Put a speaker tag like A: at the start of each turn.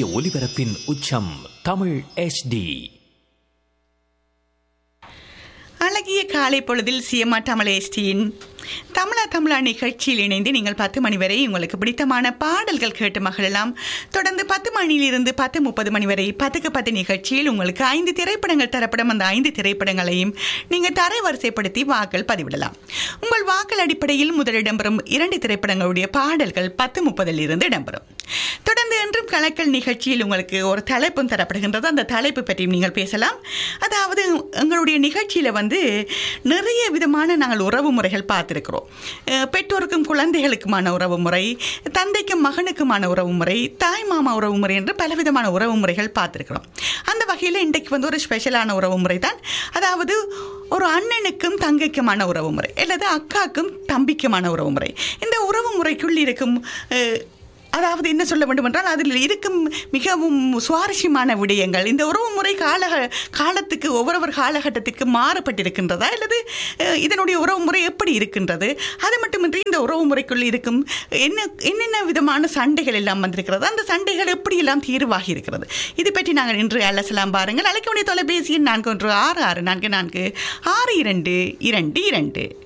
A: ஒலிபரப்பின் உச்சம் தமிழ் HD
B: அழகிய காலை பொழுதில் சிஎம்ஆ தமிழேஷ்டியின் தமிழா தமிழா நிகழ்ச்சியில் இணைந்து நீங்கள் பத்து மணி வரை உங்களுக்கு பிடித்தமான பாடல்கள் கேட்டு மகிழலாம் தொடர்ந்து பத்து மணியிலிருந்து பத்து முப்பது மணி வரை பத்துக்கு பத்து நிகழ்ச்சியில் உங்களுக்கு ஐந்து திரைப்படங்கள் தரப்படும் அந்த ஐந்து திரைப்படங்களையும் நீங்கள் தரைவரிசைப்படுத்தி வாக்கள் பதிவிடலாம் உங்கள் வாக்கள் அடிப்படையில் முதல் இடம்பெறும் இரண்டு திரைப்படங்களுடைய பாடல்கள் பத்து முப்பதில் இருந்து இடம்பெறும் தொடர்ந்து என்றும் கலக்கல் நிகழ்ச்சியில் உங்களுக்கு ஒரு தலைப்பும் தரப்படுகின்றது அந்த தலைப்பு பற்றியும் நீங்கள் பேசலாம் அதாவது எங்களுடைய நிகழ்ச்சியில் வந்து நிறைய விதமான நாங்கள் உறவு முறைகள் பார்த்துருக்கிறோம் அஹ் பெற்றோருக்கும் குழந்தைகளுக்குமான உறவு முறை தந்தைக்கும் மகனுக்குமான உறவு முறை தாய் மாமா உறவு முறை என்று பலவிதமான உறவு முறைகள் பார்த்துருக்கிறோம் அந்த வகையில் இன்றைக்கு வந்து ஒரு ஸ்பெஷலான உறவு முறை தான் அதாவது ஒரு அண்ணனுக்கும் தங்கைக்குமான உறவு முறை அல்லது அக்காக்கும் தம்பிக்குமான உறவு முறை இந்த உறவு முறைக்குள் இருக்கும் அஹ், அதாவது என்ன சொல்ல வேண்டும் என்றால் அதில் இருக்கும் மிகவும் சுவாரஸ்யமான விடயங்கள் இந்த உறவு முறை கால காலத்துக்கு ஒவ்வொரு காலகட்டத்திற்கு மாறுபட்டிருக்கின்றதா அல்லது அஹ், இதனுடைய உறவு முறை எப்படி இருக்கின்றது அது மட்டுமின்றி இந்த உறவு முறைக்குள் இருக்கும் என்ன என்னென்ன விதமான சண்டைகள் எல்லாம் வந்திருக்கிறது அந்த சண்டைகள் எப்படியெல்லாம் தீர்வாகி இருக்கிறது இது பற்றி நாங்கள் இன்று அலசலாம் பாருங்கள் அழைக்க வேண்டிய தொலைபேசி எண் நான்கு ஒன்று ஆறு ஆறு நான்கு நான்கு ஆறு இரண்டு இரண்டு இரண்டு